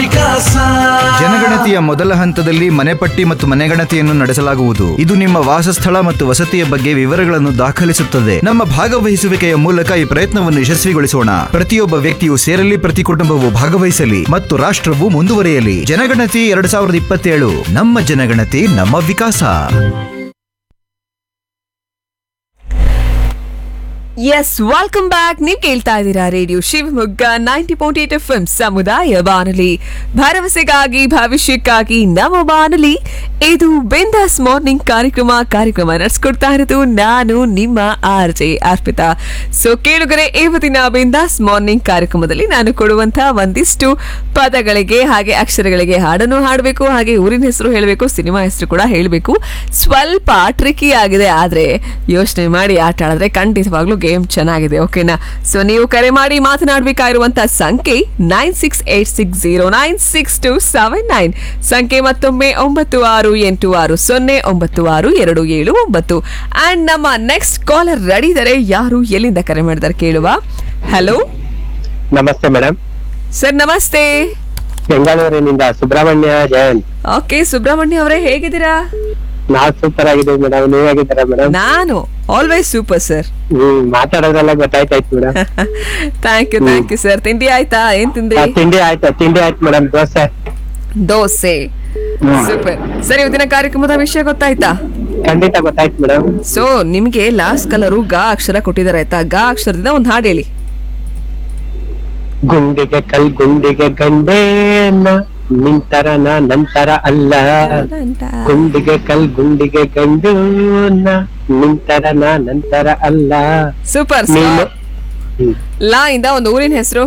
ವಿಕಾಸ ಜನಗಣತಿಯ ಮೊದಲ ಹಂತದಲ್ಲಿ ಮನೆಪಟ್ಟಿ ಮತ್ತು ಮನೆಗಣತಿಯನ್ನು ನಡೆಸಲಾಗುವುದು ಇದು ನಿಮ್ಮ ವಾಸಸ್ಥಳ ಮತ್ತು ವಸತಿಯ ಬಗ್ಗೆ ವಿವರಗಳನ್ನು ದಾಖಲಿಸುತ್ತದೆ ನಮ್ಮ ಭಾಗವಹಿಸುವಿಕೆಯ ಮೂಲಕ ಈ ಪ್ರಯತ್ನವನ್ನು ಯಶಸ್ವಿಗೊಳಿಸೋಣ ಪ್ರತಿಯೊಬ್ಬ ವ್ಯಕ್ತಿಯು ಸೇರಲಿ ಪ್ರತಿ ಕುಟುಂಬವು ಭಾಗವಹಿಸಲಿ ಮತ್ತು ರಾಷ್ಟ್ರವು ಮುಂದುವರಿಯಲಿ ಜನಗಣತಿ ಎರಡ್ ಸಾವಿರದ ಇಪ್ಪತ್ತೇಳು ನಮ್ಮ ಜನಗಣತಿ ನಮ್ಮ ವಿಕಾಸ ಎಸ್ ವೆಲ್ಕಮ್ ಬ್ಯಾಕ್ ನೀವು ಕೇಳ್ತಾ ಇದ್ದೀರಾ radio Shivamogga ninety point eight F M ಸಮುದಾಯ ಬಾನುಲಿ ಭರವಸೆಗಾಗಿ ಭವಿಷ್ಯಕ್ಕಾಗಿ ನಮ್ಮ ಬಾನುಲಿ ಇದು ಬಿಂದಾಸ್ ಮಾರ್ನಿಂಗ್ ಕಾರ್ಯಕ್ರಮ ಕಾರ್ಯಕ್ರಮ ನಡೆಸ್ಕೊಡ್ತಾ ಇರೋದು ನಾನು ನಿಮ್ಮ ಆರ್ ಜೆ ಅರ್ಪಿತಾ ಸೊ ಕೇಳುಗರೆ ಇವತ್ತಿನ ಬಿಂದಾಸ್ ಮಾರ್ನಿಂಗ್ ಕಾರ್ಯಕ್ರಮದಲ್ಲಿ ನಾನು ಕೊಡುವಂತಹ ಒಂದಿಷ್ಟು ಪದಗಳಿಗೆ ಹಾಗೆ ಅಕ್ಷರಗಳಿಗೆ ಹಾಡನ್ನು ಹಾಡಬೇಕು ಹಾಗೆ ಊರಿನ ಹೆಸರು ಹೇಳಬೇಕು ಸಿನಿಮಾ ಹೆಸರು ಕೂಡ ಹೇಳಬೇಕು ಸ್ವಲ್ಪ ಟ್ರಿಕಿ ಆಗಿದೆ ಆದ್ರೆ ಯೋಚನೆ ಮಾಡಿ ಆಟ ಆಡಿದ್ರೆ ಖಂಡಿತವಾಗ್ಲೂ ಗೇಮ್ ಚೆನ್ನಾಗಿದೆ ಓಕೆನಾ ಸೊ ನೀವು ಕರೆ ಮಾಡಿ ಮಾತನಾಡಬೇಕಾಗಿರುವಂತ ಸಂಖ್ಯೆ nine six eight six zero nine six two seven nine ಸಂಖ್ಯೆ ಮತ್ತೊಮ್ಮೆ ಒಂಬತ್ತು ಆರು ಎಂಟು ಆರು ಸೊನ್ನೆ ಒಂಬತ್ತು ಆರು ಎರಡು ಏಳು ಒಂಬತ್ತು ಅಂಡ್ ನಮ್ಮ ನೆಕ್ಸ್ಟ್ ಕಾಲರ್ ರೆಡಿ ಇದ್ದಾರೆ ಯಾರು ಎಲ್ಲಿಂದ ಕರೆ ಮಾಡಿದ್ದಾರೆ ಕೇಳುವ ಹಲೋ ನಮಸ್ತೆ ಮೇಡಮ್ ಸರ್ ನಮಸ್ತೆ ಬೆಂಗಳೂರಿನಿಂದ ಸುಬ್ರಹ್ಮಣ್ಯ ಜಯಂತ್ ಓಕೆ ಸುಬ್ರಹ್ಮಣ್ಯ ಅವರೇ ಹೇಗಿದ್ದೀರಾ ನಾವ್ ಸೂಪರ್ ಆಗಿದ್ದೀವಿ ಮೇಡಮ್ ನೀವ್ ಹೇಗಿದ್ದೀರಾ ಮೇಡಮ್ ನಾನು ಆಲ್ವೇಸ್ ಸೂಪರ್ ಸರ್ ಹ್ಮ್ ಮಾತಾಡೋದ್ರೆಲ್ಲ ಗೊತ್ತಾಯ್ತಾಯ್ತು madam thank you thank you sir ತಿಂಡಿ ಆಯ್ತಾ ಏನ್ ತಿಂದ್ರಿ ತಿಂಡಿ ಆಯ್ತು ತಿಂಡಿ ಆಯ್ತು madam dosa dosa super sir ಇವತ್ತಿನ ಕಾರ್ಯಕ್ರಮದ ವಿಷಯ ಗೊತ್ತಾಯ್ತಾ ಖಂಡಿತ ಗೊತ್ತಾಯ್ತು ಮೇಡಮ್ ಸೊ ನಿಮ್ಗೆ ಲಾಸ್ಟ್ ಕಲರು ಗಾ ಅಕ್ಷರ ಕೊಟ್ಟಿದ್ದಾರೆ ಆಯ್ತಾ ಗಾ ಅಕ್ಷರದಿಂದ ಒಂದು ಹಾಡು ಹೇಳಿ ಗುಂಡಿಗೆ ಕಲ್ ಗುಂಡಿಗೆ ಗಂಡೇನ ನಿಂತರ ನಾ ನಂತರ ಅಲ್ಲ ಗುಂಡಿಗೆ ಕಲ್ ಗುಂಡಿಗೆ ಗಂಡೂನ ನಿಂತರ ನಾ ನಂತರ ಅಲ್ಲ ಸೂಪರ್ ನೀನು ಹ್ಮ್. ಲಾ ಇಂದ ಒಂದು ಊರಿನ ಹೆಸರು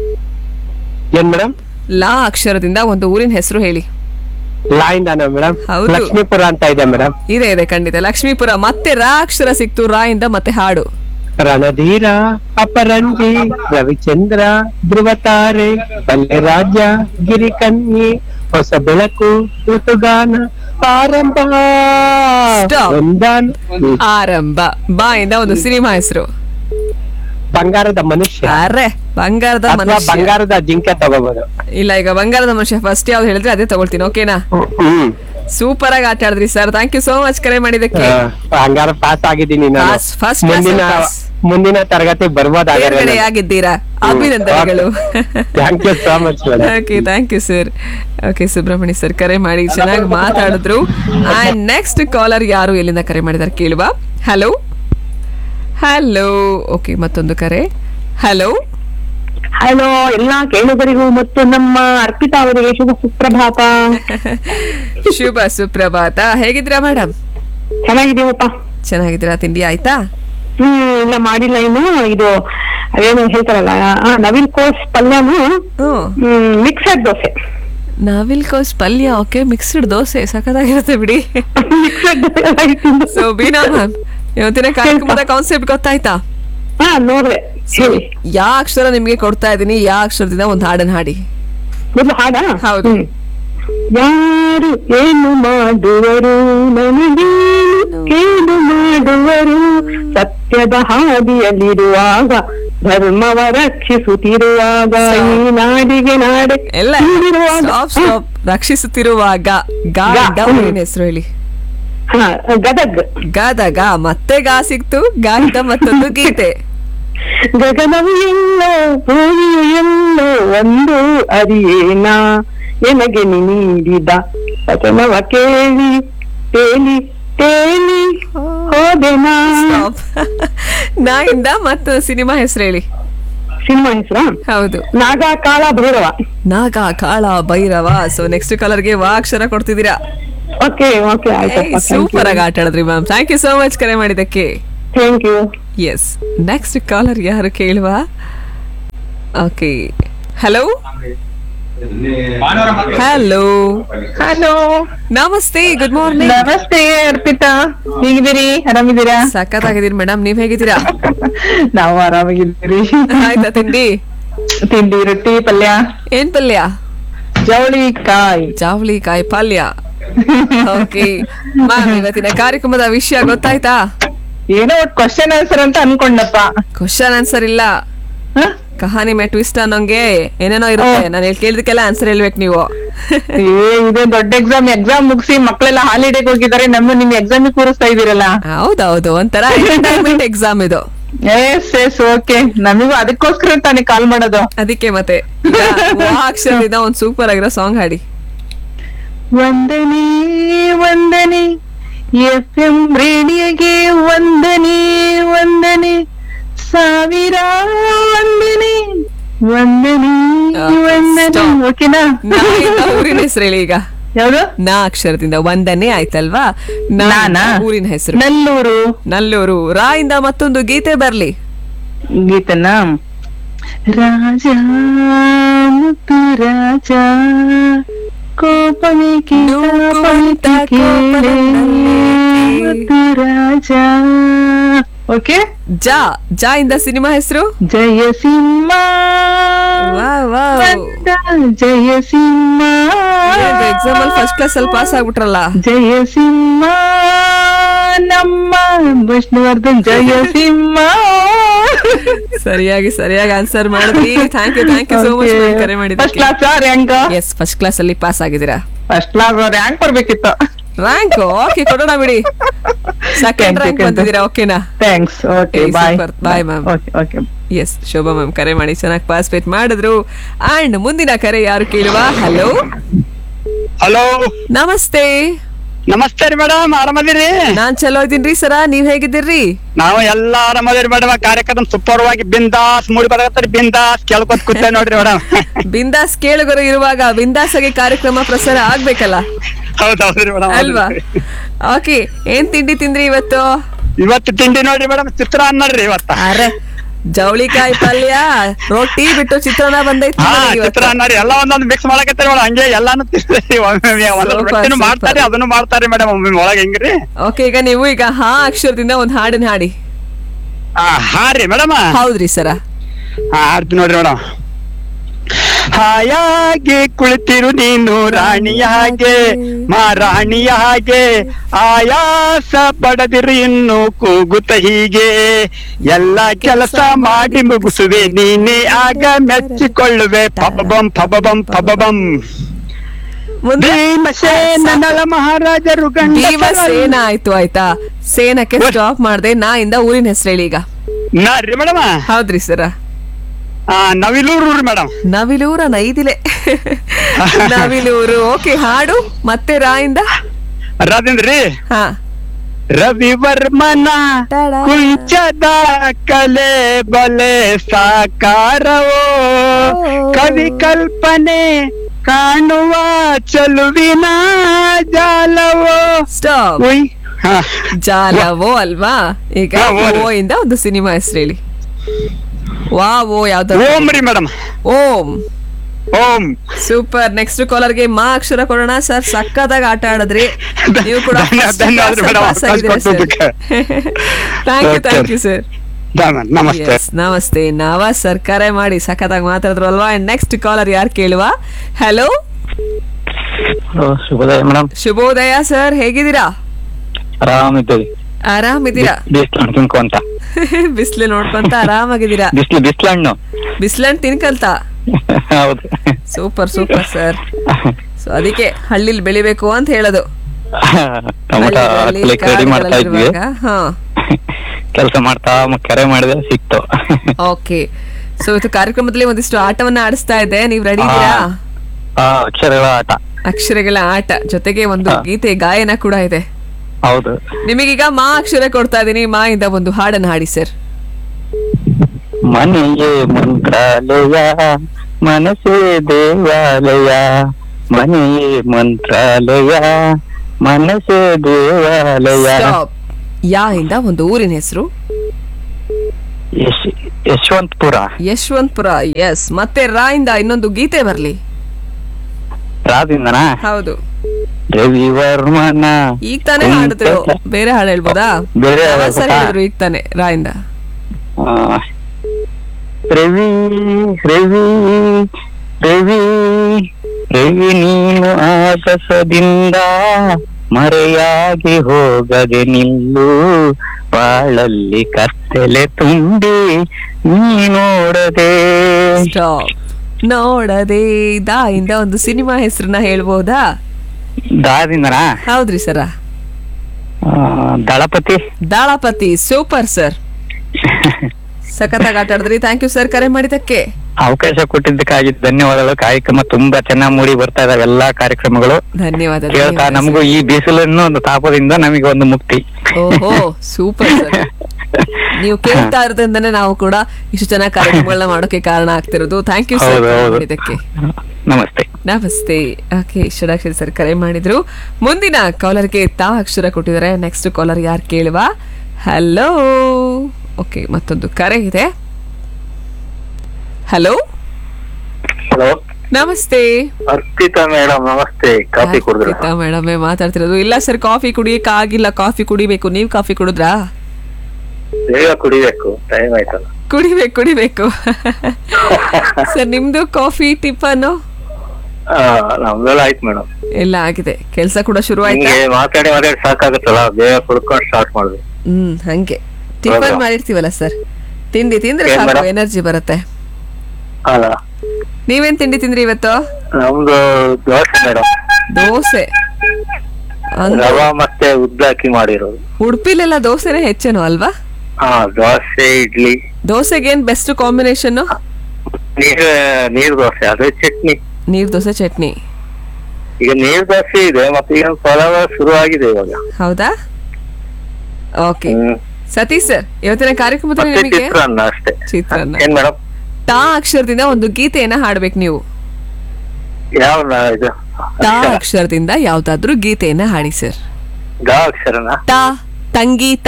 ಏನ್ ಮೇಡಮ್ ಲಾ ಅಕ್ಷರದಿಂದ ಒಂದು ಊರಿನ ಹೆಸರು ಹೇಳಿ ಲಾಯಿಂದಾನ ಮೇಡಮ್ ಹೌದು. ಲಕ್ಷ್ಮೀಪುರ ಅಂತ ಇದೆ ಮೇಡಮ್ ಇದೆ ಇದೆ ಖಂಡಿತ ಲಕ್ಷ್ಮೀಪುರ ಮತ್ತೆ ರಾ ಅಕ್ಷರ ಸಿಕ್ತು ರಾ ಇಂದ ಮತ್ತೆ ಹಾಡು ರಣಧೀರ ಅಪರಂಜಿ ರವಿಚಂದ್ರ ಧ್ರುವತಾರೆ ಪಲ್ಲೆ ರಾಜ್ಯ ಗಿರಿಕನ್ಯೆ ಹೊಸ ಬೆಳಕು ಋತುಗಾನ ಆರಂಭ Stop. ಒಂದಾನ ಹ್ಮ್. ಆರಂಭ ಬಾ ಇಂದ ಒಂದು ಸಿನಿಮಾ ಹೆಸರು ಬಂಗಾರದ ಮನುಷ್ಯ ಅರೆ ಬಂಗಾರದ ಅಥವಾ ಮನುಷ್ಯ ಬಂಗಾರದ ಜಿಂಕೆ ತಗೋಬಹುದು ಇಲ್ಲ ಈಗ ಬಂಗಾರದ ಮನುಷ್ಯ ಫಸ್ಟ್ ಯಾವ್ದು ಹೇಳಿದ್ರೆ ಅದೇ ತಗೊಳ್ತೀನಿ ಓಕೆನಾ ಹ್ಮ್ ಸೂಪರ್ ಆಗಿ ಆಟ ಆಡಿದ್ರಿ sir thank you so much ಕರೆ ಮಾಡಿದಕ್ಕೆ ಆ, ಹಂಗಾರ ಪಾಸ್ ಆಗಿದ್ದೀನಿ ನಾನು Pass, first class ಮುಂದಿನ pass. ಮುಂದಿನ ತರಗತಿ ಬರ್ಬೋದಾಗಾರೆ ತೇರ್ಗಡೆ ಆಗಿದ್ದೀರಾ ಅಭಿನಂದನೆಗಳು thank you so much madam okay thank you sir okay Subrahmanya sir ಕರೆ ಮಾಡಿ ಚೆನ್ನಾಗಿ ಮಾತಾಡಿದ್ರು ಅಂಡ್ ನೆಕ್ಸ್ಟ್ ಕಾಲರ್ ಯಾರು ಎಲ್ಲಿಂದ ಕರೆ ಮಾಡಿದಾರೆ ಕೇಳುವ ಹಲೋ ಹಲೋ ಓಕೆ ಮತ್ತೊಂದು ಕರೆ ಹಲೋ ಹಲೋ ಎಲ್ಲಾ ಕೇಳುಗರಿಗೂ ಮತ್ತು ನಮ್ಮ ಅರ್ಪಿತಾ ಅವರಿಗೆ ಶುಭ ಸುಪ್ರಭಾತ ಶುಭ ಸುಪ್ರಭಾತ ಹೇಗಿದ್ದೀರಾ ಮೇಡಮ್ ಚೆನ್ನಾಗಿದೀವಪ್ಪ ಚೆನ್ನಾಗಿದ್ದೀರಾ ತಿಂಡಿ ಆಯ್ತಾ ಹ್ಮ್ ಇಲ್ಲ ಮಾಡಿಲ್ಲ ಇನ್ನು ಇದು ಅದೇನು ಹೇಳ್ತಾರಲ್ಲ ಆ, ನವಿಲ್ ಕೋಸ್ ಪಲ್ಯನು ಹ್ಮ್ ಹ್ಮ್ ಮಿಕ್ಸಡ್ ದೋಸೆ ನಾವಿಲ್ ಕೋಸ್ ಪಲ್ಯ ಓಕೆ ಮಿಕ್ಸ್ಡ್ ದೋಸೆ ಸಖತ್ತಾಗಿರುತ್ತೆ ಬಿಡಿ mixed dosa so Beena ma'am ಇವತ್ತಿನ ಕಾರ್ಯಕ್ರಮದ ಕಾನ್ಸೆಪ್ಟ್ ಗೊತ್ತಾಯ್ತಾ ಹಾ ನೋಡ್ರೆ ಹೇಳಿ ಯಾ ಅಕ್ಷರ ನಿಮ್ಗೆ ಕೊಡ್ತಾ ಇದೀನಿ ಯಾ ಅಕ್ಷರದಿಂದ ಒಂದು ಹಾಡನ್ನ ಹಾಡಿ ಮೊದ್ಲು ಹಾಡಾ ಹೌದು. ಹ್ಮ್. ಯಾರು ಏನು ಮಾಡುವರು ನನಗೇನು ಏನು ಮಾಡುವರು ಸತ್ಯದ ಹಾದಿಯಲ್ಲಿರುವಾಗ ಧರ್ಮವ ರಕ್ಷಿಸುತ್ತಿರುವಾಗ ಈ ನಾಡಿಗೆ ನಾಡೆ ಎಲ್ಲ ನೀಡಿರುವಾಗ ಸ್ಟಾಪ್ ಸ್ಟಾಪ್ ರಕ್ಷಿಸುತ್ತಿರುವಾಗ ಗಾ ಗಾ, ಇಂದ ಹ್ಮ್. ಊರಿನ ಹೆಸರು ಹೇಳಿ ಹಾ ಗದಗ್ ಗಾದ ಗಾ ಮತ್ತೆ ಗಾ ಸಿಕ್ತು ಗಾ ಇಂದ ಮತ್ತೊಂದು ಗೀತೆ ಗಗನವು ಎಲ್ಲೋ ಭೂಮಿಯು ಎಲ್ಲೋ ಒಂದು ಅರಿಯೇನ ಎನಗೆ ನೀ ನೀಡಿದ ವಚನವ ಕೇಳಿ ತೇಲಿ ತೇಲಿ ಹೋದೆನಾ ಸ್ಟಾಪ್ ನಾ ಇಂದ ಮತ್ತೊಂದು ಸಿನಿಮಾ ಹೆಸರು ಹೇಳಿ ಸಿನಿಮಾ ಹೆಸರ ಹೌದು ನಾಗ ಕಾಳ ಭೈರವ ನಾಗ ಕಾಳ ಭೈರವ ಸೊ ನೆಕ್ಸ್ಟ್ ಕಲರ್ಗೆ ವಾ ಅಕ್ಷರ ಕೊಡ್ತಿದ್ದೀರಾ ಓಕೆ ಓಕೆ ಆಯ್ತಪ್ಪ ಸೂಪರ್ ಆಗಿ ಆಟ ಆಡಿದ್ರಿ ma'am thank you so much ಕರೆ ಮಾಡಿದ್ದಕ್ಕೆ thank you yes next caller ಯಾರು ಕೇಳುವ ಓಕೆ ಹಲೋ ಹಲೋ ಹಲೋ ನಮಸ್ತೆ ಗುಡ್ ಮಾರ್ನಿಂಗ್ ನಮಸ್ತೆ ಅರ್ಪಿತಾ ಹೇಗಿದ್ದೀರಿ ಆರಾಮಿದ್ದೀರಾ ಸಖತ್ತಾಗಿದ್ದೀರಿ ಮೇಡಮ್ ನೀವ್ ಹೇಗಿದ್ದೀರಾ ನಾವು ಆರಾಮಾಗಿದ್ದೀರಿ ಆಯ್ತಾ ತಿಂಡಿ ತಿಂಡಿ ರೊಟ್ಟಿ ಪಲ್ಯ ಏನ್ ಪಲ್ಯ ಜವಳಿ ಕಾಯಿ ಜಾವಳಿ ಕಾಯಿ ಪಲ್ಯ ಓಕೆ ಮ್ಯಾಮ್ ಇವತ್ತಿನ ಕಾರ್ಯಕ್ರಮದ ವಿಷಯ ಗೊತ್ತಾಯ್ತಾ ಏನೋ ಒಟ್ಟು ಕ್ವಶನ್ ಆನ್ಸರ್ ಅಂತ ಅನ್ಕೊಂಡಪ್ಪ ಕ್ವಶನ್ ಆನ್ಸರ್ ಇಲ್ಲ ಹ? ಕಹಾನಿ ಮೇ ಟ್ವಿಸ್ಟ್ ಅನ್ನೋಂಗೆ ಏನೇನೋ ಇರುತ್ತೆ ನಾನು ಹೇಳಿ ಕೇಳಿದಕ್ಕೆಲ್ಲ ಆನ್ಸರ್ ಹೇಳ್ಬೇಕು ನೀವು ಏ ಇದೆ ದೊಡ್ಡ ಎಕ್ಸಾಮ್ ಎಕ್ಸಾಮ್ ಮುಗಿಸಿ ಮಕ್ಕಳೆಲ್ಲ ಹಾಲಿಡೇಗೆ ಹೋಗಿದ್ದಾರೆ ನಮ್ಮ ನಿಮ್ ಎಕ್ಸಾಮ್ ಕೂರಿಸ್ತಾ ಇದೀರಲ್ಲ ಹೌದೌದು ಒಂಥರ ಎಂಟರ್ಟೈನ್ಮೆಂಟ್ ಎಕ್ಸಾಮ್ ಇದು ಎಸ್ ಎಸ್ ಓಕೆ ನಮಿಗೂ ಅದಕ್ಕೋಸ್ಕರ ತಾನೇ ಕಾಲ್ ಮಾಡೋದು ಅದಕ್ಕೆ ಮತ್ತೆ ಈಗ ವಾ ಅಕ್ಷರದಿಂದ ಒಂದ್ ಸೂಪರ್ ಆಗಿರೋ ಸಾಂಗ್ ಹಾಡಿ ವಂದನೆ ವಂದನೆ ಎಫ್ ಎಂ ರೇಡಿಯೋಗೆ ವಂದನೆ ವಂದನೆ ಸಾವಿರ ವಂದನೆ ವಂದನೆ Okay, ವಂದನೆ stop. ಓಕೆನಾ ನಾ ಇಂದ ಊರಿನ ಹೆಸರು ಹೇಳಿ ಈಗ ಯಾವ್ದು ನಾ ಅಕ್ಷರದಿಂದ ಒಂದನೇ ಆಯ್ತಲ್ವಾ ನಾ ಇಂದ ನಾನಾ ಊರಿನ ಹೆಸರು ನಲ್ಲೂರು ನಲ್ಲೂರು ರಾ ಇಂದ ಮತ್ತೊಂದು ಗೀತೆ ಬರ್ಲಿ ಗೀತನ ರಾಜ ಮುತ್ತು ರಾಜ ಕೋಪನಿಗೆ ನೂಕುವಂತ ಕೇಳೆ ಕೋಪದಲ್ಲಿ. ಮುತ್ತು ರಾಜ ಓಕೆ ಜಾ ಜಾ ಇಂದ ಸಿನಿಮಾ ಹೆಸರು ಜಯ ಸಿಂಹ ವಾವ್, ವಾವ್. ಬಂದ ಜಯ ಸಿಂಹ ಎಕ್ಸಾಮ್ ಅಲ್ಲಿ ಫಸ್ಟ್ ಕ್ಲಾಸ್ ಅಲ್ಲಿ ಪಾಸ್ ಆಗ್ಬಿಟ್ರಲ್ಲ ಜಯ ಸಿಂಹ ನಮ್ಮ ವಿಷ್ಣುವರ್ಧನ್ ಜಯ ಸಿಂಹ ಸರಿಯಾಗಿ ಸರಿಯಾಗಿ ಆನ್ಸರ್ ಮಾಡಿದ್ರಿ thank you thank you so much ಕರೆ ಫಸ್ಟ್ ಮಾಡಿದ್ದಕ್ಕೆ class rank yes first class ಅಲ್ಲಿ ಪಾಸ್ ಆಗಿದ್ದೀರಾ ಫಸ್ಟ್ ಕ್ಲಾಸ್ ರ್ಯಾಂಕ್ ಬರ್ಬೇಕಿತ್ತು ರ್ಯಾಂಕ್ ಓಕೆ ಕೊಡೋಣ ಬಿಡಿ ಸೆಕೆಂಡ್ ರ್ಯಾಂಕ್ ಬಂದಿದ್ದೀರಾ ಓಕೆನಾ thanks okay Okay, bye super. Bye, ma'am. Okay okay yes Shobha ma'am ಕರೆ ಮಾಡಿ ಚೆನ್ನಾಗಿ ಪಾರ್ಟಿಸಿಪೇಟ್ ಮಾಡಿದ್ರು ಅಂಡ್ ಮುಂದಿನ ಕರೆ ಯಾರು ಕೇಳುವ ಹಲೋ ಹಲೋ ನಮಸ್ತೆ ನಮಸ್ತೆ ರೀ ಮೇಡಮ್ ಆರಾಮದಿರಿ ನಾನ್ ಚಲೋ ಇದೀನ್ರಿ ಸರ ನೀವ್ ಹೇಗಿದ್ದೀರಿ ನಾವು ಎಲ್ಲಾ ಆರಾಮದಿರಿ ಮೇಡಮ್ ಕಾರ್ಯಕ್ರಮ ಸೂಪರ್ ವಾಗಿ ಬಿಂದಾಸ್ ಮೂಡಿ ಬರಕತ್ತೀರಿ ಬಿಂದಾಸ್ ಕೇಳ್ಕೊತ ಕೂತ ನೋಡ್ರಿ ಮೇಡಮ್ ಬಿಂದಾಸ್ ಕೇಳುಗರು ಇರುವಾಗ ಬಿಂದಾಸ್ ಆಗಿ ಕಾರ್ಯಕ್ರಮ ಪ್ರಸಾರ ಆಗ್ಬೇಕಲ್ಲ ಹೌದ್ ಹೌದ್ರಿ ಮೇಡಮ್ ಅಲ್ವಾ ಓಕೆ ಏನ್ ತಿಂಡಿ ತಿಂದ್ರಿ ಇವತ್ತು ಇವತ್ತು ತಿಂಡಿ ನೋಡ್ರಿ ಮೇಡಮ್ ಚಿತ್ರಾನ್ನ ರೀ ಇವತ್ತ ಅರೆ ಜವಳಿಕಾಯಿ ಪಲ್ಯ ರೊಟ್ಟಿ ಬಿಟ್ಟು ಚಿತ್ರಾನ್ನ ಬಂದೈತಿ ಹಾ ನನಗೆ ಇವತ್ತು. ಚಿತ್ರಾನ್ನ ರೀ ಎಲ್ಲ ಒಂದೊಂದು ಮಿಕ್ಸ್ ಮಾಡಕತ್ತೀರಿ ಮೇಡಮ್ ಹಂಗೆ ಎಲ್ಲಾನು ತಿಂತೀರಿ ಒಮ್ಮೆ ಒಂದೊಂದು Super, ರೊಟ್ಟಿನೂ super. ಮಾಡ್ತಾರಿ ಅದನ್ನು ಮಾಡ್ತಾರಿ ಮೇಡಮ್ ಒಮ್ಮೆ ಒಳಗೆ ಹೆಂಗ್ರಿ ಓಕೆ ಈಗ ನೀವು ಈಗ ಹಾ ಅಕ್ಷರದಿಂದ ಒಂದ್ ಹಾಡನ್ನ ಹಾಡಿ ಆ, ಹಾ ರೀ ಮೇಡಮ್ ಹೌದ್ರಿ ಸರ ಹಾ ಆಡ್ತೀನಿ ನೋಡ್ರಿ ಮೇಡಮ್ ಹಾಯಾಗಿ ಕುಳಿತಿರು ನೀನು ರಾಣಿಯ ಹಾಗೆ ಮಹಾರಾಣಿಯ ಹಾಗೆ ಆಯಾಸ ಪಡದಿರು ಇನ್ನು ಕೂಗುತ್ತ ಹೀಗೆ ಎಲ್ಲ ಕೆಲಸ ಮಾಡಿ ಮುಗಿಸುವೆ ನೀನೇ ಆಗ ಮೆಚ್ಚಿಕೊಳ್ಳುವೆ ಪಬಬಂ ಪಬಬಂ ಪಬಬಂ ಮುಂದೆ ಭೀಮಸೇನ ನಳ ಮಹಾರಾಜರು ಗಂಡ ಭೀಮಸೇನ ಆಯ್ತು ಆಯ್ತಾ ಸೇನಕ್ಕೆ ಸ್ಟಾಪ್ ಮಾಡ್ದೆ ನಾ ಇಂದ ಊರಿನ ಹೆಸರು ಹೇಳಿ ಈಗ ನಾ ರೀ ಮೇಡಮ್ ಹೌದ್ರಿ ಸರ ನವಿಲೂರು ರೀ ಮೇಡಮ್ ನವಿಲೂರ ನೈದಿಲೆ ನವಿಲೂರು ಓಕೆ ಹಾಡು ಮತ್ತೆ ರಾ ಇಂದ ರಾಜೇಂದ್ರಿ ಹಾ ರವಿವರ್ಮನ ಟಾಡಾ. ಕುಂಚದ ಕಲೆ ಬಲೆ ಸಾಕಾರವೋ ಕವಿ ಕಲ್ಪನೆ ಕಾಣುವ ಚಲುವಿನ ಜಾಲವೋ ಸ್ಟಾಪ್ ಉಯ್ ಹಾ. ಜಾಲವೋ ಅಲ್ವಾ ಈಗ ಹಾ, ಓ ರೀ. ಓ ಇಂದ ಒಂದು ಸಿನಿಮಾ ಹೆಸರು ಹೇಳಿ ವಾ ಓ ಯಾವ್ದು ಓಂ ರೀ ಮೇಡಮ್ ಓಂ ಓಂ ಸೂಪರ್ ನೆಕ್ಸ್ಟ್ ಕಾಲರ್ಗೆ ಮಾ ಅಕ್ಷರ ಕೊಡೋಣ ಸರ್ ಸಕ್ಕತ್ತಾಗಿ ಆಟ ಆಡಿದ್ರಿ ನೀವು ಕೂಡ ಧನ್ಯ- ಧನ್ಯವಾದ ಮೇಡಮ್, ಅವಕಾಶ ಕೊಟ್ಟಿದ್ದಕ್ಕೆ. Thank you Okay. Thank you sir ಧನ್ಯ- ನಮಸ್ತೆ ಎಸ್ ನಮಸ್ತೆ ನಾವ ಸರ್ ಕರೆ ಮಾಡಿ ಸಖತ್ತಾಗಿ ಮಾತಾಡಿದ್ರು ಅಲ್ವಾ ಅಂಡ್ ನೆಕ್ಸ್ಟ್ ಕಾಲರ್ ಯಾರು ಕೇಳುವ ಹಲೋ ಶುಭೋದಯ ಮೇಡಮ್ ಶುಭೋದಯ ಸರ್ ಹೇಗಿದ್ದೀರಾ ಆರಾಮಿದ್ದೀವಿ ಆರಾಮಿದ್ದೀರಾ ಬಿಸ್ಲು ತಿನ್ಕೊಂತ ಬಿಸ್ಲು ನೋಡ್ಕೊಂತ ಆರಾಮಾಗಿದ್ದೀರಾ ಬಿಸ್ಲು ಬಿಸ್ಲು ಹಣ್ಣು ಬಿಸ್ಲಂಡ್ ತಿನ್ಕಂತ ಹೌದು ಸೂಪರ್ ಸೂಪರ್ ಸರ್ ಸೊ ಅದಕ್ಕೆ ಹಳ್ಳಿಲಿ ಬೆಳಿಬೇಕು ಅಂತ ಹೇಳೋದು ಟೊಮೊಟೊ ಹಳ್ಳಿಗಳಲ್ಲಿ, ಹಾಕ್ಲಿಕ್ಕೆ ರೆಡಿ ಮಾಡ್ತಾ ಇದ್ವಿ ಕಾಡುಗಳಲ್ಲಿರುವಾಗ, ಹಾ ಕೆಲಸ ಮಾಡ್ತಾ ಮ- ಕರೆ ಮಾಡಿದೆ ಸಿಕ್ತು ಓಕೆ ಸೊ ಇವತ್ತು ಕಾರ್ಯಕ್ರಮದಲ್ಲಿ ಒಂದಿಷ್ಟು ಆಟವನ್ನ ಆಡಿಸ್ತಾ ಇದ್ದೆ ನೀವ್ ರೆಡಿ ಇದ್ದೀರಾ ಆ ಅಕ್ಷರಗಳ ಆಟ ಅಕ್ಷರಗಳ ಆಟ ಜೊತೆಗೆ ಒಂದು ಹಾ. ಗೀತೆ ಗಾಯನ ಕೂಡ ಇದೆ ಹೌದು ನಿಮಗೀಗ ಮಾ ಅಕ್ಷರ ಕೊಡ್ತಾ ಇದೀನಿ ಮಾ ಇಂದ ಒಂದು ಹಾಡನ್ನ ಹಾಡಿ ಸರ್ ಮನೆಯೇ ಮಂತ್ರಾಲಯ ಮನಸ್ಸೇ ದೇವಾಲಯ ಮನೆಯೇ ಮಂತ್ರಾಲಯ ಮನಸ್ಸೇ ದೇವಾಲಯ ಸ್ಟಾಪ್ ಯಾ ಇಂದ ಒಂದು ಊರಿನ ಹೆಸರು ಯಶ್ ಯಶವಂತಪುರ ಯಶವಂತಪುರ ಎಸ್ ಮತ್ತೆ ರಾ ಇಂದ ಇನ್ನೊಂದು ಗೀತೆ ಬರ್ಲಿ ರಾದಿಂದನಾ ಹೌದು ರವಿವರ್ಮನ ಈಗ ತಾನೇ ಹಾಡಿದ್ರು ಬೇರೆ ಹಾಡು ಹೇಳ್ಬೋದಾ ಬೇರೆ ಯಾವ ಹಾಡು ಸರಿ ಗೊತ್ತಾ? ಹೇಳಿದ್ರು ಈಗ ತಾನೆ ರಾ ಇಂದ ಆ, ರವಿ ರವಿ ರವಿ ರವಿ ನೀನು ಆಗಸದಿಂದ ಮರೆಯಾಗಿ ಹೋಗದೆ ನಿಲ್ಲು ಬಾಳಲ್ಲಿ ಕತ್ತಲೆ ತುಂಬಿ ನೀ ನೋಡದೆ ಸ್ಟಾಪ್ ನೋಡದೆ ದಾ ಇಂದ ಒಂದು ಸಿನಿಮಾ ಹೆಸರನ್ನ ಹೇಳ್ಬೋದಾ ದಾದಿಂದನಾ ಹೌದ್ರಿ ಸರ ಆ, ದಳಪತಿ ದಾಳಪತಿ ಸೂಪರ್ ಸರ್ ಸಖತ್ತಾಗಿ ಆಟ ಆಡಿದ್ರಿ ಥ್ಯಾಂಕ್ ಯು ಸರ್ ಕರೆ ಮಾಡಿದ್ದಕ್ಕೆ ಅವಕಾಶ ಕೊಟ್ಟಿದ್ದಕ್ಕಾಗಿ ಧನ್ಯವಾದಗಳು ಕಾರ್ಯಕ್ರಮ ತುಂಬಾ ಚೆನ್ನಾಗಿ ಮೂಡಿ ಬರ್ತಾ ಇದಾವೆ ಎಲ್ಲಾ ಕಾರ್ಯಕ್ರಮಗಳು ಧನ್ಯವಾದ ಕೇಳ್ತಾ ಧನ್ಯವಾದ ನಮಗೂ ಈ ಬಿಸಿಲನ್ನು ಒಂದು ತಾಪದಿಂದ ನಮಗೆ ಒಂದು ಮುಕ್ತಿ ಓಹೋ ಸೂಪರ್ ಸರ್ ನೀವು ಕೇಳ್ತಾ ಇರೋದ್ರಿಂದನೇ ನಾವು ಕೂಡ ಇಷ್ಟು ಚೆನ್ನಾಗಿ ಕಾರ್ಯಕ್ರಮಗಳನ್ನ ಮಾಡೋಕೆ ಕಾರಣ ಆಗ್ತಿರೋದು ಥ್ಯಾಂಕ್ ಯು ಸರ್ ಹೌದು ಹೌದು ಮಾಡಿದ್ದಕ್ಕೆ ನಮಸ್ತೆ ನಮಸ್ತೆ ಓಕೆ ಷಡಾಕ್ಷರಿ ಸರ್ ಕರೆ ಮಾಡಿದ್ರು ಮುಂದಿನ ಕಾಲರ್ಗೆ ತಾ ಅಕ್ಷರ ಕೊಟ್ಟಿದ್ದಾರೆ ನೆಕ್ಸ್ಟ್ ಕಾಲರ್ ಯಾರು ಕೇಳುವ ಹಲೋ ಓಕೆ ಮತ್ತೊಂದು ಕರೆ ಇದೆ ಹಲೋ ಹಲೋ ನಮಸ್ತೆ ಅರ್ಪಿತಾ ಮೇಡಮ್ ನಮಸ್ತೆ ಕಾಫಿ ಕುಡಿದ್ರ ಮೇಡಮ್ ಮಾತಾಡ್ತಿರೋದು ಇಲ್ಲ ಸರ್ ಕಾಫಿ ಕುಡಿಯಕ್ಕೆ ಆಗಿಲ್ಲ ಕಾಫಿ ಕುಡಿಬೇಕು ನೀವು ಕಾಫಿ ಕುಡಿದ್ರಾ ಬೇಗ ಕುಡಿಬೇಕು ಟೈಮ್ ಆಯ್ತಲ್ಲ ಕುಡಿಬೇಕು ಕುಡಿಬೇಕು ಸರ್ ನಿಮ್ದು ಕಾಫಿ ಟಿಫನ್ ಆ, ನಮ್ದೆಲ್ಲ ಆಯ್ತು ಮೇಡಮ್ ಎಲ್ಲ ಆಗಿದೆ ಕೆಲಸ ಕೂಡ ಶುರು ಆಯ್ತಾ ನಿಮ್ಗೆ ಮಾತಾಡಿ ಮಾತಾಡಿ ಸಾಕಾಗತ್ತಲ್ಲ ಬೇಗ ಕುಡ್ಕೊಂಡು ಸ್ಟಾರ್ಟ್ ಮಾಡ್ಬೇಕು ಹ್ಮ್ ಹಂಗೆ ಟಿಫನ್ ಹೌದಾ? ಮಾಡಿರ್ತೀವಲ್ಲ ಸರ್ ತಿಂಡಿ ತಿಂದ್ರೆ ಏನ್ ಸಾಕು madam? ಎನರ್ಜಿ ಬರುತ್ತೆ ಅಲ್ಲ ನೀವೇನ್ ತಿಂಡಿ ತಿಂದ್ರಿ ಇವತ್ತು ನಮ್ದು ದೋಸೆ ಮೇಡಮ್ ದೋಸೆ ಅಂದ್ರೆ ರವಾ ಮತ್ತೆ ಉದ್ದ ಹಾಕಿ ಮಾಡಿರೋದು ಉಡುಪಿಲೆಲ್ಲ ದೋಸೆನೇ ಹೆಚ್ಚೇನೋ ಅಲ್ವಾ ಹಾ ದೋಸೆ ಇಡ್ಲಿ ದೋಸೆಗೆ ಏನ್ ಬೆಸ್ಟ್ ಕಾಂಬಿನೇಷನ್ ನೀರ್ ನೀರ್ ದೋಸೆ ಅದೇ ಚಟ್ನಿ ನೀರ್ ದೋಸೆ ಚಟ್ನಿ ಈಗ ನೀರ್ ದೋಸೆ ಇದೆ ಮತ್ತೆ ಈಗ ಪಲಾವ ಶುರು ಆಗಿದೆ ಇವಾಗ ಹೌದಾ ಓಕೆ ಹ್ಮ್ ಸತೀಶ್ ಸರ್ ಇವತ್ತಿನ ಕಾರ್ಯಕ್ರಮದಲ್ಲಿ ಮತ್ತೆ ನಿಮಗೆ ಚಿತ್ರಾನ್ನ ಅಷ್ಟೇ ಚಿತ್ರಾನ್ನ. ಏನ್ ಮೇಡಮ್ ತಾ ಅಕ್ಷರದಿಂದ ಒಂದು ಗೀತೆಯನ್ನ ಹಾಡ್ಬೇಕು ನೀವು ಯಾವ ನ- ಇದು ತಾ ಅಕ್ಷರ? ಅಕ್ಷರದಿಂದ ಯಾವ್ದಾದ್ರು ಗೀತೆಯನ್ನ ಹಾಡಿ ಸರ್ ಗ ಅಕ್ಷರನ ತಾ ತಂಗೀತ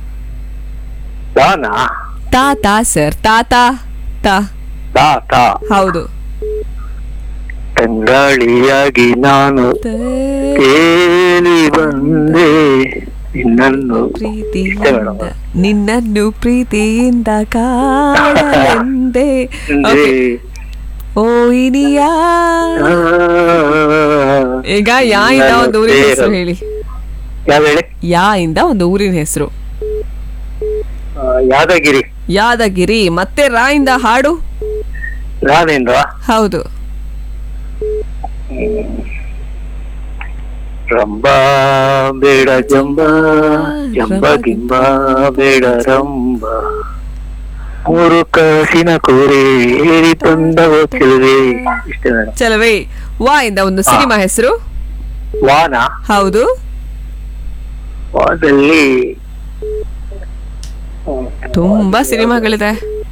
ದಾನಾ ತಾ ತಾ ಸರ್ ತಾ ತಾ ತಾ ತಾ ತಾ ಹೌದು ತಂಗಾಳಿಯಾಗಿ ನಾನು ತೇಲಿ ಬಂದೆ ನಿನ್ನನ್ನು ಇಷ್ಟೇ ಪ್ರೀತಿಯಿಂದ ಮೇಡಮ್ ನಿನ್ನನ್ನು ಪ್ರೀತಿಯಿಂದ ಕಾಣಲೆಂದೆ Okay. ಓ ಇನಿಯಾ ಈಗ ಯಾ ಇಂದ ಒಂದು ಊರಿನ ಹೆಸರು ಹೇಳಿ ಯಾವ ಹೇಳಿ ಯಾ ಇಂದ ಒಂದು ಊರಿನ ಹೆಸರು ಆ, ಯಾದಗಿರಿ ಯಾದಗಿರಿ ಮತ್ತೆ ರಾ ಇಂದ ಹಾಡು ರಾದಿಂದ ಹೌದು ರಂಬ ಬೇಡ ಜಂಬ ಜಂಬ ಗಿಂಬ ಬೇಡ ರಂಬ ಮೂರು ಕಾಸಿನ ಕೋರೆ ಏರಿ ತಂದವ ಚೆಲುವೆ ಇಷ್ಟೇ ಮೇಡಮ್ ಚಲವೇ ವಾ ಇಂದ ಒಂದು ಸಿನಿಮಾ ಹೆಸರು ವಾನ ಹೌದು ವಾದಲ್ಲಿ ತುಂಬಾ ಸಿನಿಮಾಗಳಿದೆ